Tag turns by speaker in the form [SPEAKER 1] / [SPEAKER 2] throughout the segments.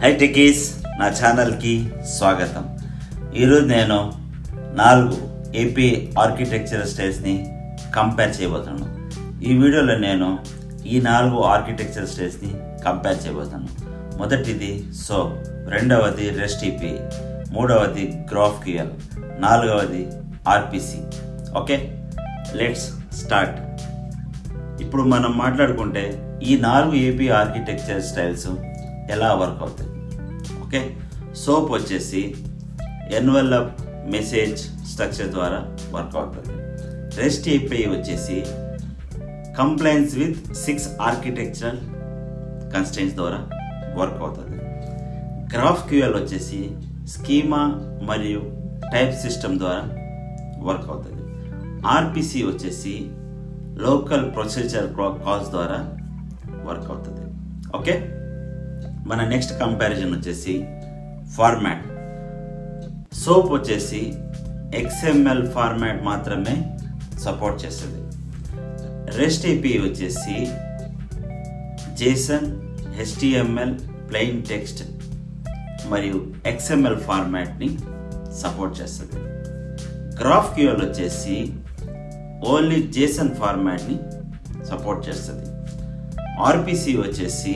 [SPEAKER 1] high techies నా ఛానల్కి స్వాగతం ఈరోజు నేను నాలుగు ఏపీ ఆర్కిటెక్చర్ స్టైల్స్ని కంపేర్ చేయబోతున్నాను ఈ వీడియోలో నేను ఈ నాలుగు ఆర్కిటెక్చర్ స్టైల్స్ని కంపేర్ చేయబోతున్నాను మొదటిది సో రెండవది రెస్ట్ ఈపీ మూడవది గ్రాఫ్ క్యూఎల్ నాలుగవది ఆర్పిసి ఓకే లెట్స్ స్టార్ట్ ఇప్పుడు మనం మాట్లాడుకుంటే ఈ నాలుగు ఏపీ ఆర్కిటెక్చర్ స్టైల్స్ ఎలా వర్క్ అవుతాయి ఓకే సోప్ వచ్చేసి ఎన్వెలప్ మెసేజ్ స్ట్రక్చర్ ద్వారా వర్క్ అవుతుంది రెస్ట్ ఏపీ వచ్చేసి compliance with six architectural constraints ద్వారా వర్క్ అవుతుంది గ్రాఫ్ క్యూఎల్ వచ్చేసి స్కీమా మరియు టైప్ సిస్టమ్ ద్వారా వర్క్ అవుతుంది ఆర్పిసి వచ్చేసి లోకల్ ప్రొసీజర్ కాల్స్ ద్వారా వర్క్ అవుతుంది ఓకే మన నెక్స్ట్ కంపారిజన్ వచ్చేసి ఫార్మాట్ సోప్ వచ్చేసి ఎక్స్ఎంఎల్ ఫార్మాట్ మాత్రమే సపోర్ట్ చేస్తుంది రెస్ట్ ఏపీ వచ్చేసి జేసన్ హెచ్టిఎంఎల్ ప్లెయిన్ టెక్స్ట్ మరియు ఎక్స్ఎంఎల్ ఫార్మాట్ని సపోర్ట్ చేస్తుంది గ్రాఫ్ క్యూఎల్ వచ్చేసి ఓన్లీ జేసన్ ఫార్మాట్ని సపోర్ట్ చేస్తుంది ఆర్పిసి వచ్చేసి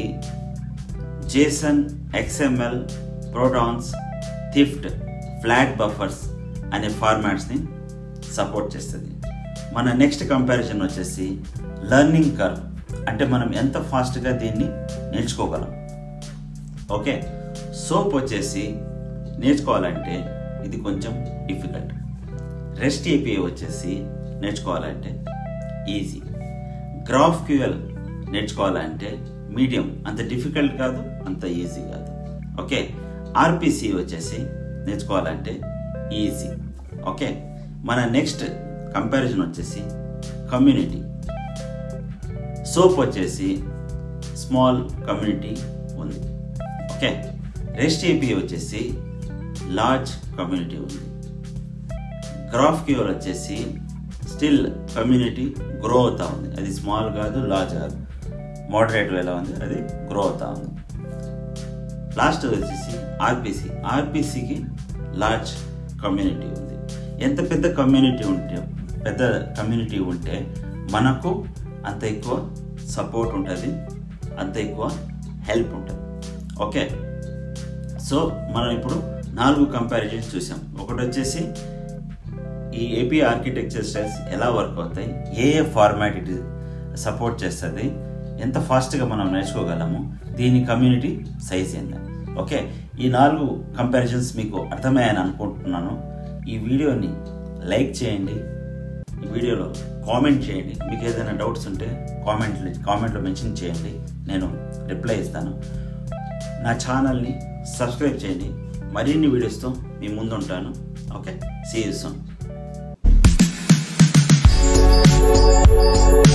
[SPEAKER 1] JSON XML protons thrift flat buffers అనే ఫార్మాట్స్ని సపోర్ట్ చేస్తుంది మన నెక్స్ట్ కంపారిజన్ వచ్చేసి లర్నింగ్ కర్వ్ అంటే మనం ఎంత ఫాస్ట్గా దీన్ని నేర్చుకోగలం ఓకే సోప్ వచ్చేసి నేర్చుకోవాలంటే ఇది కొంచెం డిఫికల్ట్ రెస్ట్ ఏపీఐ వచ్చేసి నేర్చుకోవాలంటే ఈజీ గ్రాఫ్ క్యూఎల్ నేర్చుకోవాలంటే మీడియం అంత డిఫికల్ట్ కాదు అంత ఈజీ కాదు ఓకే ఆర్పిసి వచ్చేసి నేర్చుకోవాలంటే ఈజీ ఓకే మన నెక్స్ట్ కంపారిజన్ వచ్చేసి కమ్యూనిటీ సోప్ వచ్చేసి స్మాల్ కమ్యూనిటీ ఉంది ఓకే రెస్ట్ ఏపీ వచ్చేసి లార్జ్ కమ్యూనిటీ ఉంది గ్రాఫ్ క్యూర్ వచ్చేసి స్టిల్ కమ్యూనిటీ గ్రో అవుతా ఉంది అది స్మాల్ కాదు లార్జ్ కాదు మోడరేట్ ఎలా ఉంది అది గ్రో అవుతా ఉంది లాస్ట్ వచ్చేసి ఆర్పిసి ఆర్పిసికి లార్జ్ కమ్యూనిటీ ఉంది ఎంత పెద్ద కమ్యూనిటీ ఉంటే పెద్ద కమ్యూనిటీ ఉంటే మనకు అంత ఎక్కువ సపోర్ట్ ఉంటుంది అంత ఎక్కువ హెల్ప్ ఉంటుంది ఓకే సో మనం ఇప్పుడు నాలుగు కంపారిజన్స్ చూసాం ఒకటి వచ్చేసి ఈ ఏపీ ఆర్కిటెక్చర్ స్టైల్స్ ఎలా వర్క్ అవుతాయి ఏ ఏ ఫార్మాట్ ఇట్ సపోర్ట్ చేస్తుంది ఎంత ఫాస్ట్గా మనం నేర్చుకోగలము దీని కమ్యూనిటీ సైజ్ ఎంత ఓకే ఈ నాలుగు కంపారిజన్స్ మీకు అర్థమయ్యాయని అనుకుంటున్నాను ఈ వీడియోని లైక్ చేయండి ఈ వీడియోలో కామెంట్ చేయండి మీకు ఏదైనా డౌట్స్ ఉంటే కామెంట్ కామెంట్లో మెన్షన్ చేయండి నేను రిప్లై ఇస్తాను నా ఛానల్ని సబ్స్క్రైబ్ చేయండి మరిన్ని వీడియోస్తో మీ ముందు ఉంటాను ఓకే సీ యూ సూన్